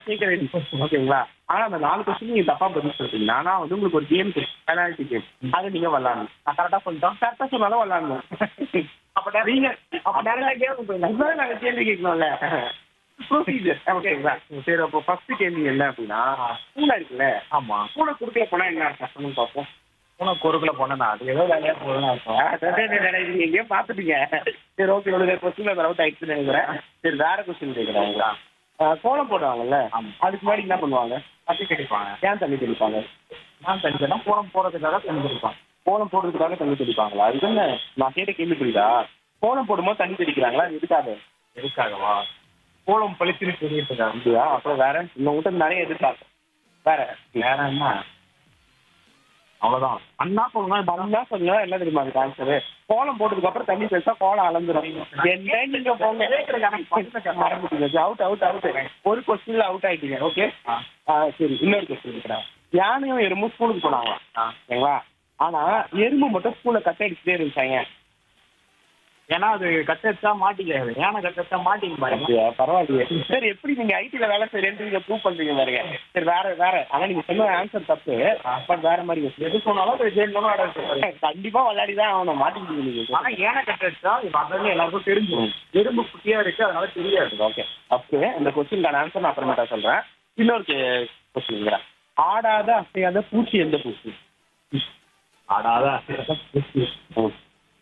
கேட்கறேன் ஓகேங்களா ஆனா அந்த நாலு கொஸ்டின் நீங்க தப்பா பதில் சொல்றீங்க ஆனா வந்து உங்களுக்கு ஒரு கேம் பெனால்டி கேம் அதை நீங்க விளாடணும் நான் கரெக்டா சொல்லிட்டோம் கரெக்டா சொன்னாலும் விளாடணும் அப்ப நீங்க அப்ப நிறைய கேம் போயிடலாம் நாங்க கேள்வி கேட்கணும்ல ப்ரொசீஜர் ஓகேங்களா சரி அப்போ ஃபர்ஸ்ட் கேள்வி என்ன அப்படின்னா பூனை இருக்குல்ல ஆமா பூனை குடுக்கல போனா என்ன அர்த்தம் சொல்லுங்க பார்ப்போம் உனக்கு குறுக்குல போனா அது ஏதோ வேலையா போகுதுன்னு அர்த்தம் நீங்க எங்கேயோ பாத்துட்டீங்க சரி ஓகே உங்களுக்கு கொஸ்டின் அவுட் ஆயிடுச்சுன்னு நினைக்கிறேன் சரி வேற கொஸ்டின் கேட்குறேன் உங்களா கோலம் போடுவாங்கல்ல ஆமா. அதுக்கு முன்னாடி என்ன பண்ணுவாங்க தட்டி கட்டிப்பாங்க ஏன் தண்ணி தெளிப்பாங்க நான் தனித்தனா போனம் போறதுக்காக தண்ணி கொடுப்பான் கோலம் போடுறதுக்காக தண்ணி தெளிப்பாங்களா இது என்ன நான் கேட்ட கேள்வி புரியுதா கோலம் போடும்போது தண்ணி தெளிக்கிறாங்களா அது எதுக்காக எதுக்காகவா கோலம் பளிச்சுன்னு தெரியறதுக்காக அப்படியா அப்புறம் வேற இன்னும் கிட்ட நிறைய எதிர்பார்க்கும் வேற வேற என்ன அவ்வளவுதான் அண்ணா சொல்லணும் பண்ணா சொல்லுங்க என்ன தெரியுமா அதுக்கு ஆன்சரு கோலம் போட்டதுக்கு அப்புறம் தண்ணி தெளிச்சா கோலம் அளந்துரும் என்ன நீங்க போங்க மறந்துட்டீங்க அவுட் அவுட் அவுட் ஒரு கொஸ்டின்ல அவுட் ஆயிட்டீங்க ஓகே சரி இன்னொரு கொஸ்டின் இருக்கிறேன் யானையும் எறும்பும் ஸ்கூலுக்கு போனாங்களா ஓகேங்களா ஆனா எறும்பு மட்டும் ஸ்கூல்ல கட்ட அடிச்சுட்டே இருந்துச்சாங்க ஏன்னா அது கட்டச்சா மாட்டிக்காது ஏன்னா கட்டச்சா மாட்டிக்க பாருங்க அப்படியா பரவாயில்லையே சரி எப்படி நீங்க ஐடில வேலை செய்யறேன்னு நீங்க ப்ரூவ் பண்றீங்க பாருங்க சரி வேற வேற ஆனா நீங்க சொன்ன ஆன்சர் தப்பு பட் வேற மாதிரி யோசி. எது சொன்னாலும் அது ஜெயிலும் ஆட கண்டிப்பா விளையாடி தான் ஆகணும் மாட்டிக்கிட்டீங்க நீங்க ஆனா ஏன கட்டச்சா இப்ப அதான் எல்லாருக்கும் தெரிஞ்சிடும் எறும்பு குட்டியா இருக்கு அதனால தெரியாது ஓகே ஓகே இந்த கொஸ்டினுக்கான ஆன்சர் நான் அப்புறமேட்டா சொல்றேன் இன்னொரு கொஸ்டின் ஆடாத அசையாத பூச்சி எந்த பூச்சி ஆடாத ம்.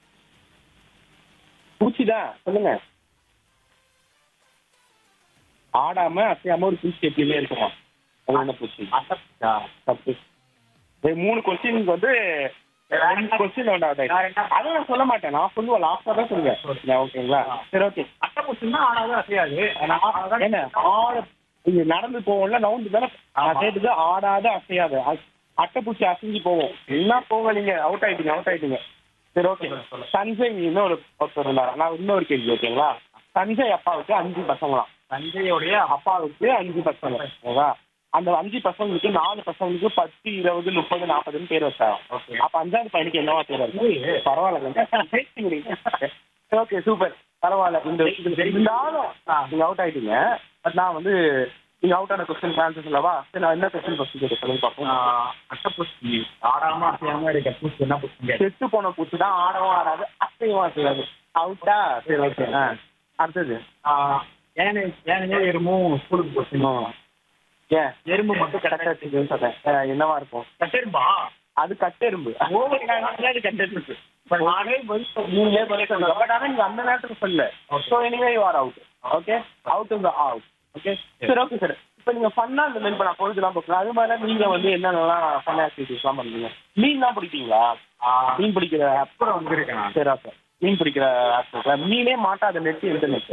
பூச்சி தான் சொல்லுங்க ஆடாம அசையாம ஒரு பூச்சி எப்பயுமே இருக்குமா அது என்ன பூச்சி அசப்டா தப்பு இது மூணு கொஸ்டினுக்கு வந்து ரெண்டு கொஸ்டின் வேண்டாம் அதை நான் சொல்ல மாட்டேன் நான் சொல்லுவேன் லாஸ்டா தான் சொல்லுவேன் ஓகேங்களா சரி ஓகே அட்டை பூச்சின்னா ஆடாத அசையாது ஆனா என்ன ஆட இங்க நடந்து போவோம்ல நவுந்து தானே ஆமா. கேட்டது ஆடாத அசையாது அ- அட்டைப்பூச்சி அசைஞ்சு போவோம் என்ன போக நீங்க அவுட் ஆயிட்டீங்க அவுட் ஆயிட்டீங்க சரி ஓகே சஞ்சய் இன்னொரு ஒருத்தர் இருந்தாரா நான் இன்னொரு கேள்வி ஓகேங்களா சஞ்சய் அப்பாவுக்கு அஞ்சு பசங்களாம் தஞ்சையோடைய அப்பாவுக்கு அஞ்சு பசங்க ஓகேவா அந்த அஞ்சு பசங்களுக்கு நாலு பசங்களுக்கு பத்து இருபது முப்பது நாற்பதுன்னு பேர் வச்சாங்க ஓகே அப்ப அஞ்சாவது பையனுக்கு என்னவா பேர் வச்சு பரவாயில்ல ஓகே சூப்பர் பரவாயில்ல இந்த இந்த- இருந்தாலும் நீங்க அவுட் ஆயிட்டீங்க பட் நான் வந்து நீங்க அவுட் ஆன கொஸ்டின் ஆன்சர் சொல்லவா சரி நான் என்ன கொஸ்டின் ஃபர்ஸ்ட் கேட்டு சொல்லுங்க பார்ப்போம் அட்டைப்பூச்சி ஆடாம அசையாம இருக்க பூச்சி என்ன பூச்சி செத்து போன பூச்சி தான் ஆடவும் ஆடாது அசையும் அசையாது அவுட்டா சரி ஓகே ஆ அடுத்தது ஏனே ஏனே எறும்பும் ஸ்கூலுக்கு போச்சு ஏன் எறும்பு மட்டும் கரெக்டா கிடக்க வச்சுக்கன்னு சொன்னேன் ஆ, என்னவா இருக்கும் கட்டெரும்பா அது கட்டெரும்பு அது கட்டெரும்பு இப்ப நானே பதில் சொல்ல- நீங்களே பதில் சொல்லுங்க பட் ஆனா நீங்க அந்த நேரத்துக்கு சொல்லல Okay. So anyway you are out okay out is out okay சரி ஓகே சார் இப்போ நீங்க ஃபன்னா இந்த மாதிரி இப்போ நான் பொழுதுலாம் பார்க்கலாம் அது மாதிரி நீங்க வந்து என்னென்னலாம் ஃபன் ஆக்டிவிட்டிஸ்லாம் பண்ணுவீங்க மீன்லாம் பிடிப்பீங்களா ஆ, மீன் பிடிக்கிற அப்புறம் வந்திருக்கேன் நான். சரி ஓகே மீன் பிடிக்கிற ஆக்டிவிட்டி மீனே மாட்டாத நெட் எந்த நெட்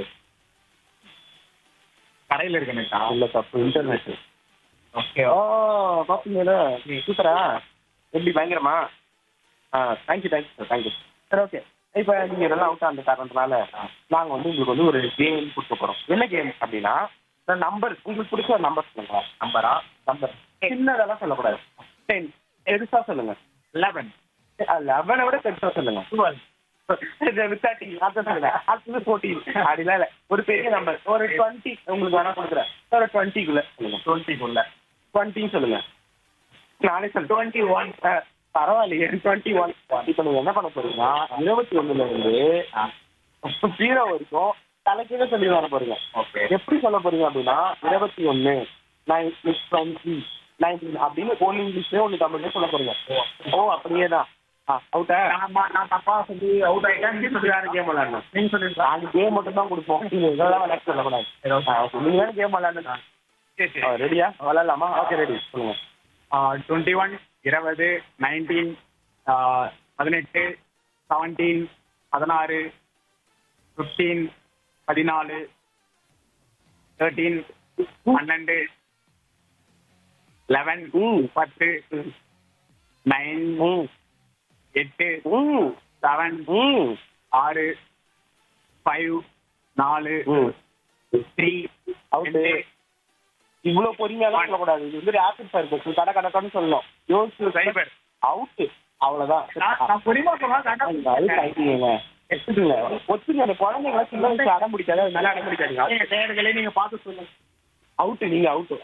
கடையில இருக்கேன்க்கா இல்ல தப்பு இன்டர்நெட் ஓகே ஓ பாப்பீங்களா சூப்பரா எப்படி பயங்கரமா ஆ தேங்க்யூ தேங்க்யூ சார் தேங்க்யூ சரி ஓகே இப்போ நீங்கள் இதெல்லாம் அவுட் ஆன காரணத்தினால நாங்கள் வந்து உங்களுக்கு வந்து ஒரு கேம் கொடுக்க போகிறோம் என்ன கேம் அப்படின்னா நம்பர் உங்களுக்கு பிடிச்ச ஒரு நம்பர் சொல்லுங்க நம்பரா நம்பர் சின்னதெல்லாம் சொல்லக்கூடாது டென் பெருசா சொல்லுங்க லெவன் லெவனை விட பெருசா சொல்லுங்க டுவெல் தேர்ட்டி அதான் சொல்லுங்க அடுத்தது ஃபோர்டீன் அப்படிலாம் இல்லை ஒரு பெரிய நம்பர் ஒரு டுவெண்ட்டி உங்களுக்கு வேணா கொடுக்குறேன் ஒரு டுவெண்ட்டிக்குள்ள சொல்லுங்க டுவெண்ட்டிக்குள்ள டுவெண்ட்டின்னு சொல்லுங்க நானே சொல்ல டுவெண்ட்டி ஒன் பரவாயில்லையே டுவெண்ட்டி ஒன் இப்போ நீங்க என்ன பண்ண போறீங்கன்னா இருபத்தி ஒண்ணுல இருந்து ஜீரோ வரைக்கும் தலைக்கீழ சொல்லி வர போறீங்க ஓகே எப்படி சொல்ல போறீங்க அப்படின்னா இருபத்தி ஒன்னு நைன் டுவெண்ட்டி நைன்டீன் அப்படின்னு ஒன்னு இங்கிலீஷ்லயே ஒன்னு தமிழ்லயே சொல்ல போறீங்க ஓ அப்படியே தான் அவுட்டா நான் நான் தப்பா சொல்லி அவுட் ஆயிட்டேன் நீ சொல்லி வேற கேம் விளையாடணும் நீங்க சொல்லிருக்கா நாலு கேம் மட்டும் தான் கொடுப்போம் நீங்க இதெல்லாம் விளையாட சொல்லக்கூடாது ஆ, okay. நீங்க வேற கேம் விளையாடணும் சரி சரி ரெடியா விளையாடலாமா ஓகே ரெடி சொல்லுங்க டுவெண்ட்டி ஒன் இருபது நைன்டீன் பதினெட்டு செவன்டீன் பதினாறு ஃபிஃப்டீன் பதினாலு தேர்ட்டீன் பன்னெண்டு லெவன் ம் பத்து நைன் ம் எட்டு ம் செவன் ம் ஆறு ஃபைவ் நாலு ம் த்ரீ அவுட்டு இவ்வளவு பொறுமையாலாம் சொல்லக்கூடாது இது வந்து ரேபிட் ஃபயர் கொஸ்டின் கடை கடக்கன்னு சொல்லணும் யோசிச்சு சைபர் அவுட்டு அவ்வளவுதான் நான் பொறிமா சொன்னா அந்த அழுக்கு ஆயிட்டீங்க எடுத்துக்கங்க ஒத்துங்க அந்த குழந்தைங்கள சின்ன வயசு அடம் பிடிக்காது அது நல்லா அடம் பிடிக்காதீங்க நேர்களே நீங்க பார்த்து சொல்லுங்க அவுட்டு நீங்க அவுட்டு